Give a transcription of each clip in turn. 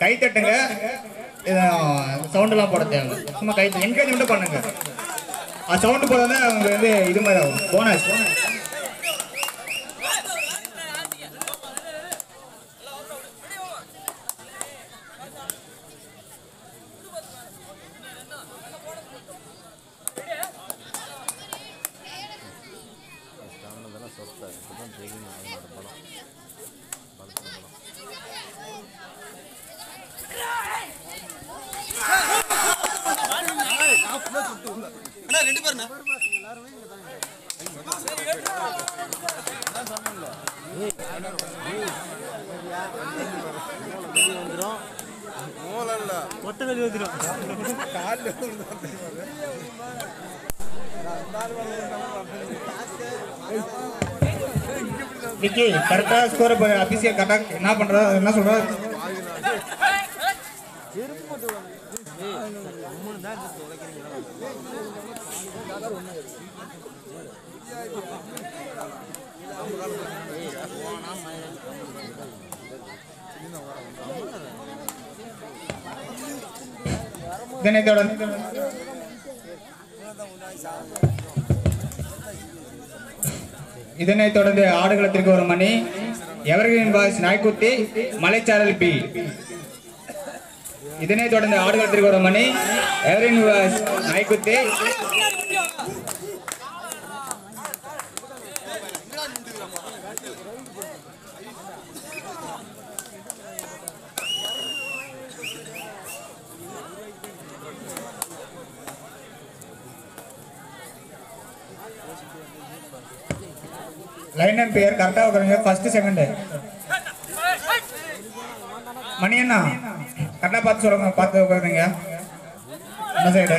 கை தட்டுங்க சவுண்டெல்லாம் போட தேவை சும்மா கை என்கரேஜ் மட்டும் பண்ணுங்க அது சவுண்டு போடாத அவங்க வந்து இது மாதிரி ஆகும் போனஸ் கஷ்டமானதெல்லாம் சொத்தை இப்பதான் தெரியும் அவனோட பலம் பலத்தின பலம் விக்கி கரெக்டாக ஸ்கோர் அபிஷியல் கரெக்டாக என்ன பண்ணுறா என்ன சொல்கிறா இதனைத் தொடர்ந்து இதனைத் தொடர்ந்து ஆடுகளத்திற்கு ஒரு மணி எவர்கிரீன் பாய்ஸ் நாய்க்குத்தி மலைச்சாரல் பி இதனைத் தொடர்ந்து ஆடுகளத்திற்கு ஒரு மணி எவர்கிரீன் பாய்ஸ் நாய்க்குத்தி லைன் அண்ட் பேர் கரெக்டாக உட்காருங்க ஃபர்ஸ்ட் செகண்ட் மணி அண்ணா கரெக்டாக பார்த்து சொல்லுங்க பார்த்து உட்காருங்க என்ன சைடு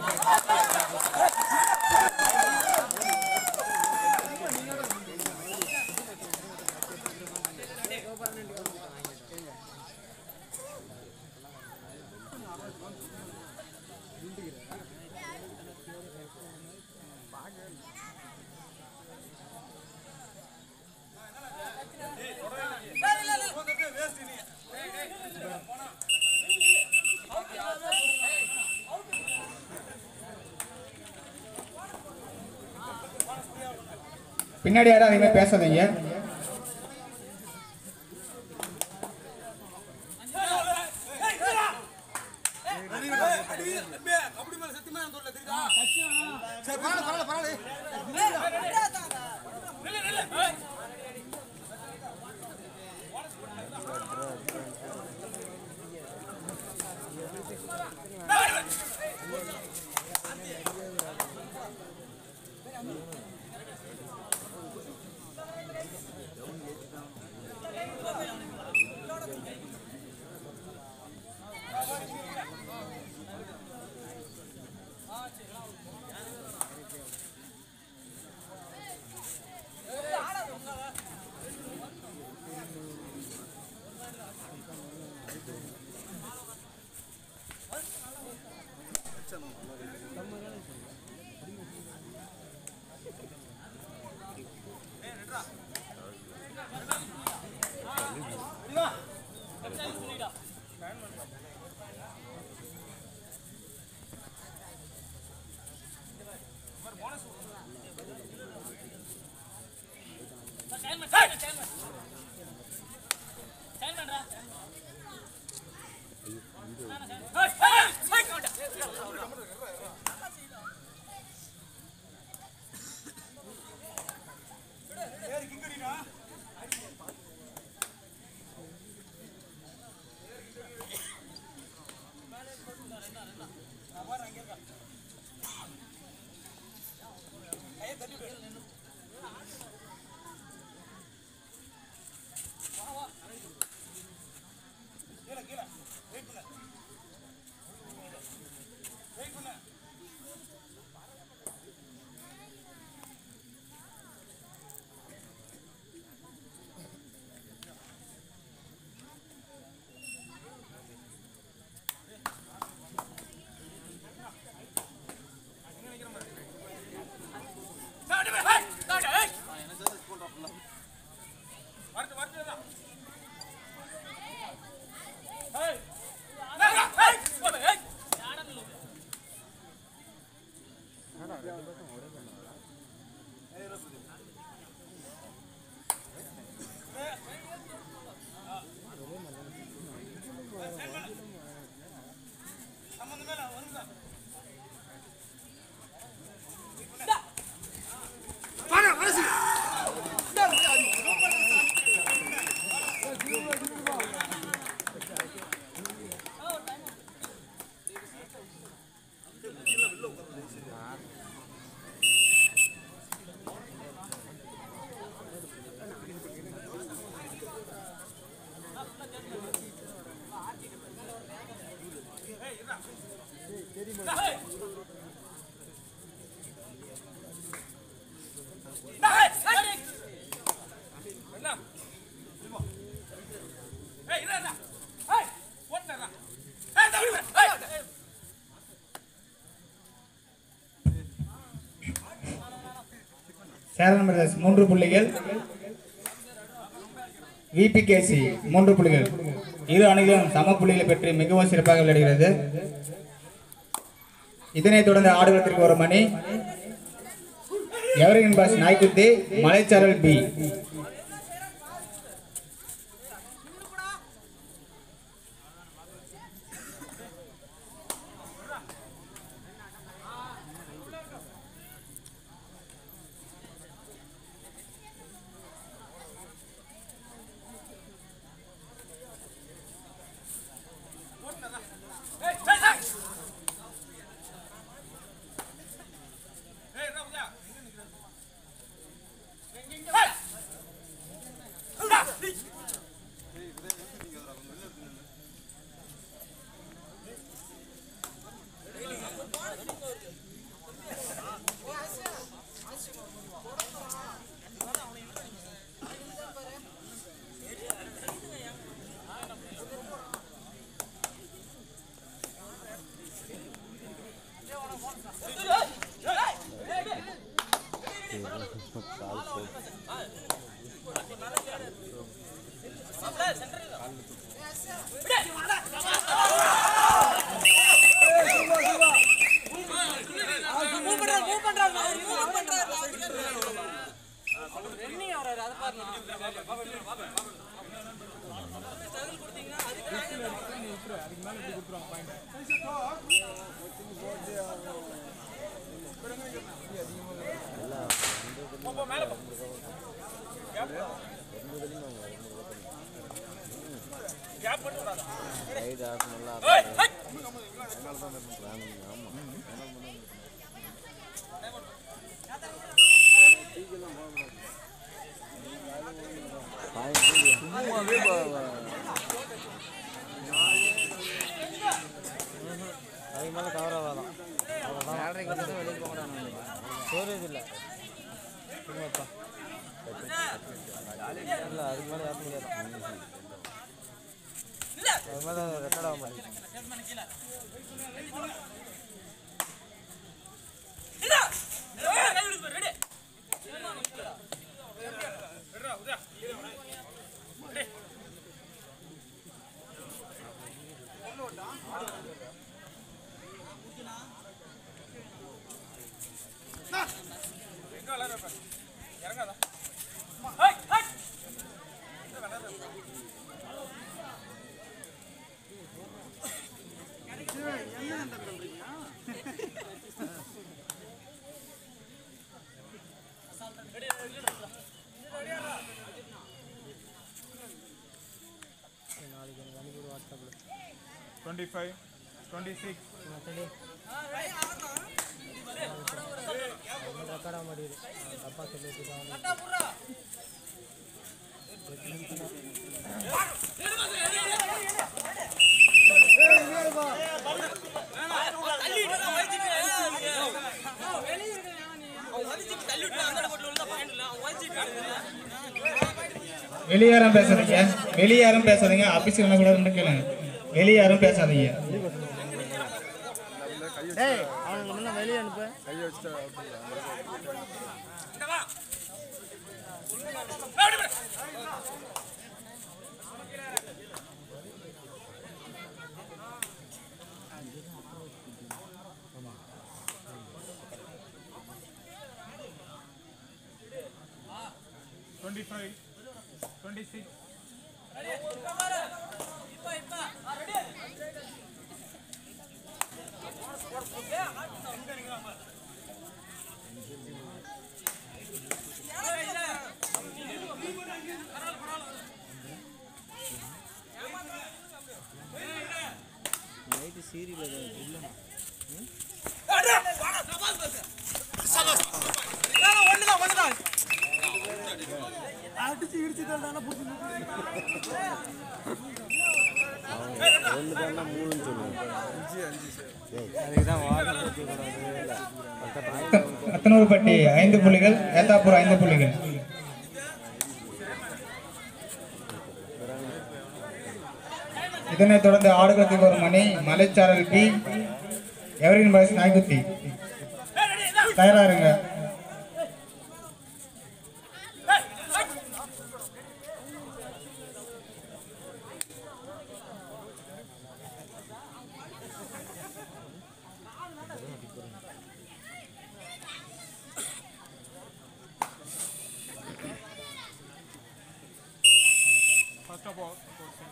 பின்னாடி யாரும் அதிகமாக பேசாதீங்க சேரன் பிரதர்ஸ் மூன்று புள்ளிகள் விபிகேசி மூன்று புள்ளிகள் இரு அணிகளும் சம புள்ளிகளை பெற்று மிகவும் சிறப்பாக விளையாடுகிறது இதனைத் தொடர்ந்து ஆடுகளத்திற்கு ஒரு மணி எவரின் பாஸ் நாய்க்குத்தி மலைச்சாரல் பி ரைடு ஆஃப் நல்லா அதனால தான் பிளான் ஆமாம் சும்மாவே அதுக்கு மேலே கவர் ஆகாதான் அவ்வளோதான் ஏழரைக்கு வந்து தான் வெளியே போகணும் ஸ்டோரேஜ் இல்லை சும்மாப்பா இல்லை அதுக்கு மேலே ஏற்ற முடியாது அது மேலே ரெக்கார்ட் ஆக மாட்டேங்குது twenty five twenty six record ஆக மாட்டேங்குது தப்பா சொல்லிட்டு தான் வெளியாரும் பேசாதீங்க வெளியாரும் பேசாதீங்க ஆபீஸ்ல கூட இருந்து கேளுங்க வெளியாரும் பேசாதீங்க டேய் அவனுக்கு முன்ன வெளியே அனுப்பு twenty five twenty six night serial இல்லை அவன் ரெண்டு தானே மூணுன்னு சொல்லுவேன் அதுக்கு தான் வாரம் கூடாது பக்கத்தில் அத்தனூர்பட்டி ஐந்து புள்ளிகள் ஏத்தாப்பூர் ஐந்து புள்ளிகள் இதனைத் தொடர்ந்து ஆடுகளத்துக்கு ஒரு மணி மலைச்சாரல் பி எவரின் பாய்ஸ் நாய்க்குத்தி தயாரா இருங்க First of all, question.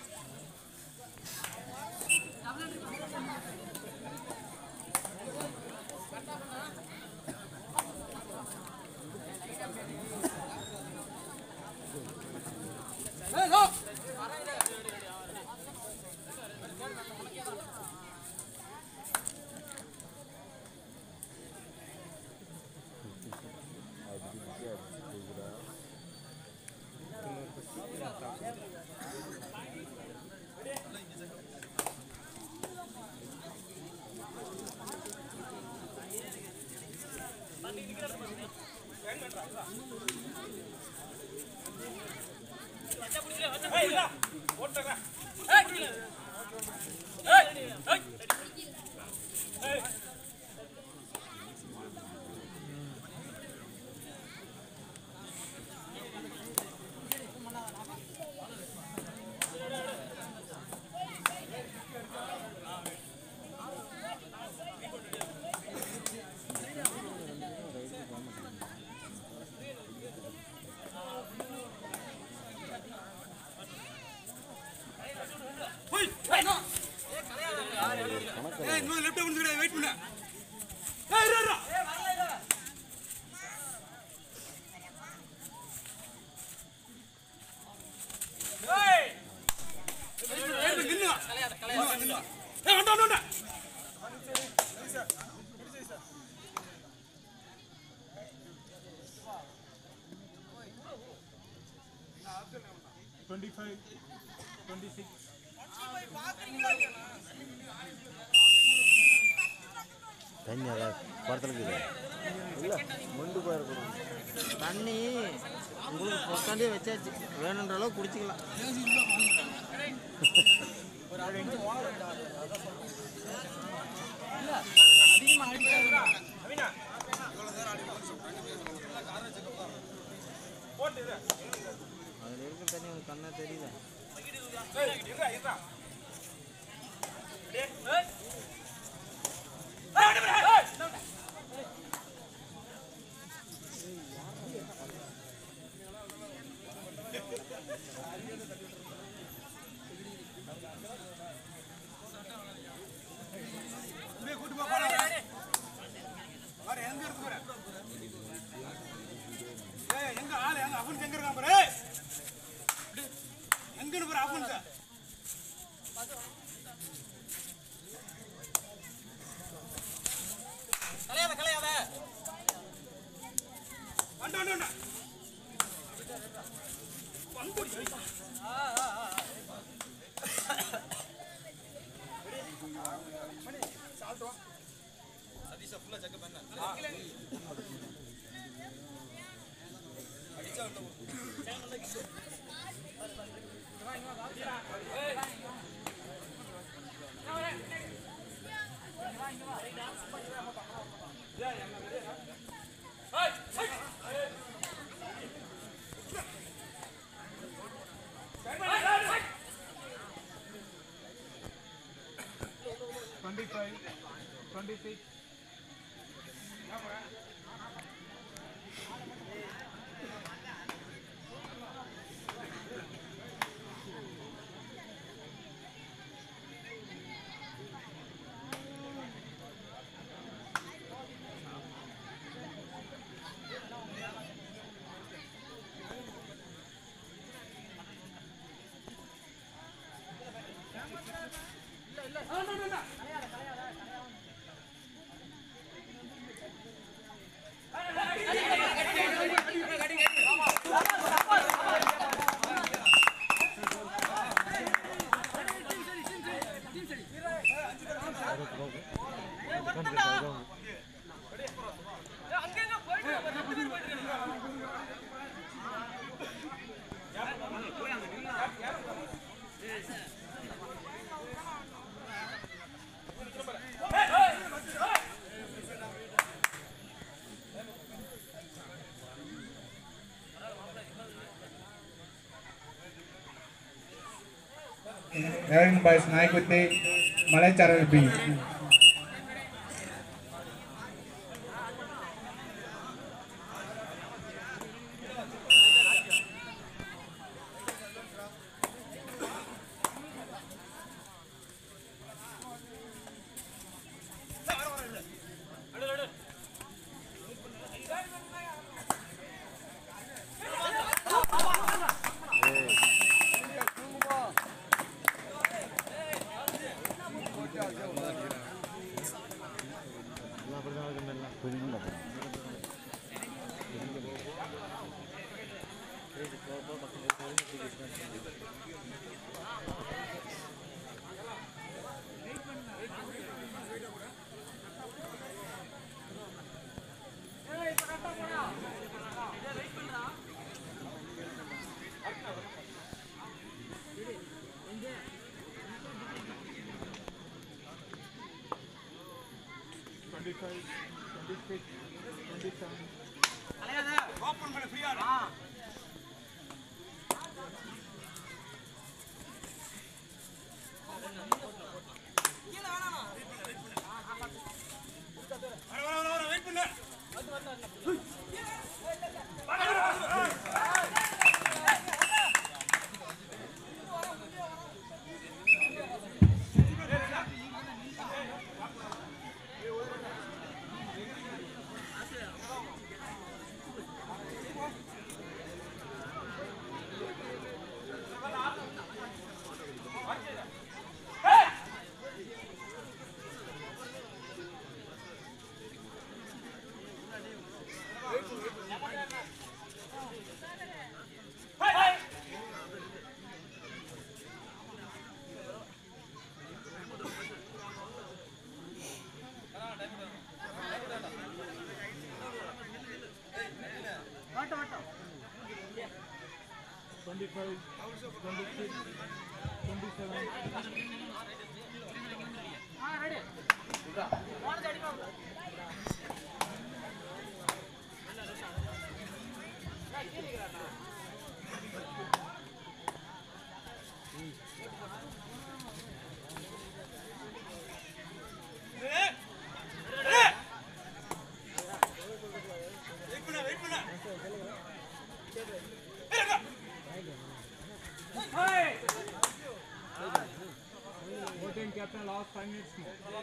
Twenty-five, twenty-six. தண்ணி அதான் படத்தில் இருக்குது இல்லை மண்டு போயிடக்கூடாது தண்ணி உங்களுக்கு பொத்தாண்டே வச்சாச்சு வேணுன்ற அளவு குடிச்சிக்கலாம் அதில் இருக்கிற தண்ணி உங்களுக்கு கண்ணா தெரியுதா எங்க ஆளு எங்க அஃபன்ஸ் எங்க இருக்கான் பாரு எங்கன்னு பாரு அஃபன்ஸ் கலையாத கலையாத வண்ட வண்ட வண்ட Twenty-five, twenty-six. Everyone boys Naikuti, Malacharal B. Twenty-five, twenty-six, twenty-seven. Open பண்ண ஃப்ரீயா வெயிட் பண்ணு twenty-five, twenty-six, twenty-seven. வெயிட் பண்ணு வெயிட் பண்ணு Voting captain last five minutes more.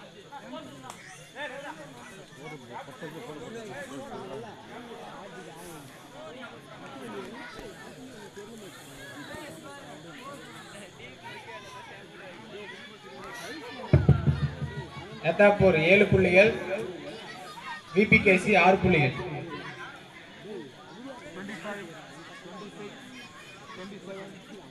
எத்தாப்பூர் ஏழு புள்ளிகள் விபிகேசி ஆறு புள்ளிகள் Twenty-five, twenty-six, twenty-seven.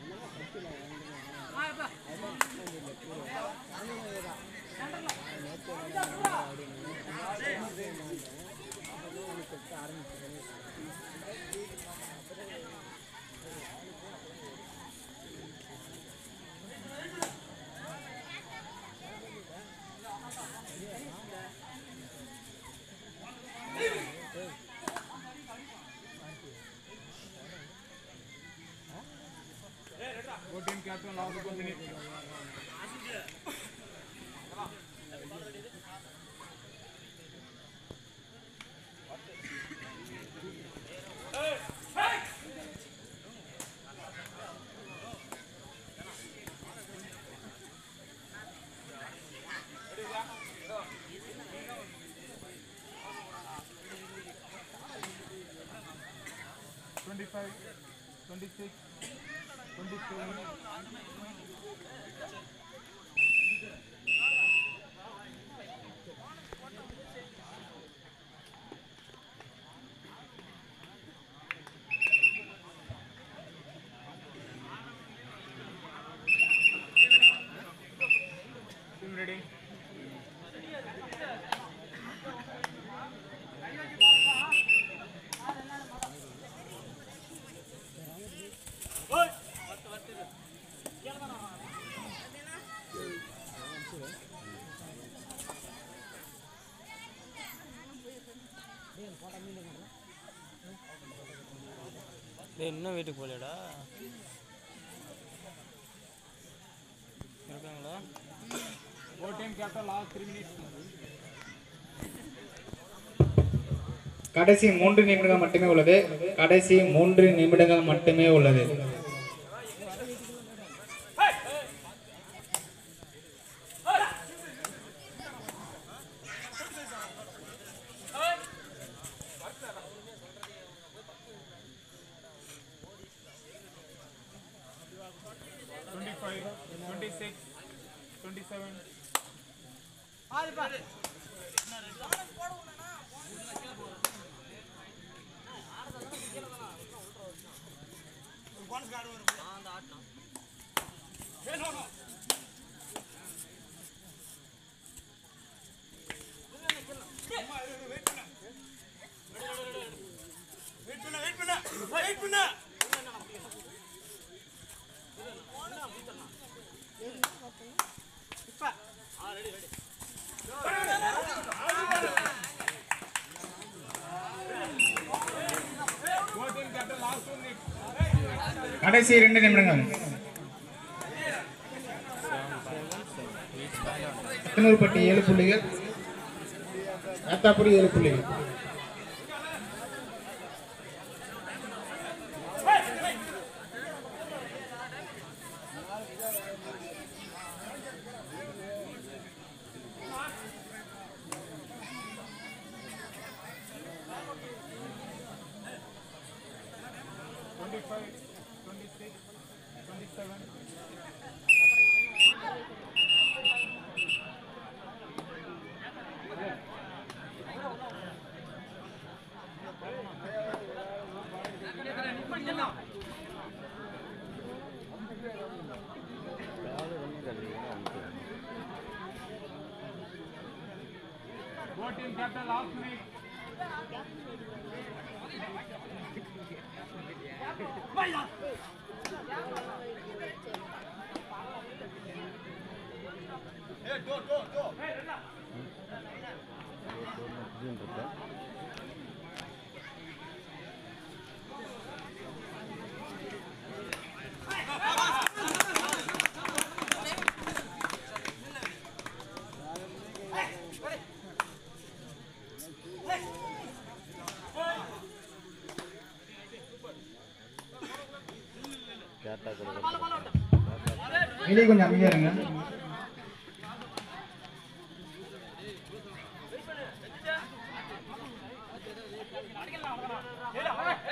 Voting captain last one minute. Twenty-five, twenty-six, twenty-seven. Team ready. டேய் இன்னும் வீட்டுக்கு போகலையாடா இருக்காங்களா கடைசி மூன்று நிமிடங்கள் மட்டுமே உள்ளது கடைசி மூன்று நிமிடங்கள் மட்டுமே உள்ளது வெயிட் பண்ண வெயிட் பண்ண வெயிட் பண்ண கடைசி ரெண்டு நிமிடங்கள் பட்டி ஏழு புள்ளிகள் ஏத்தாப்புரி ஏழு புள்ளிகள் வெளியே கொஞ்சம் அமைதியா இருங்க ஏடா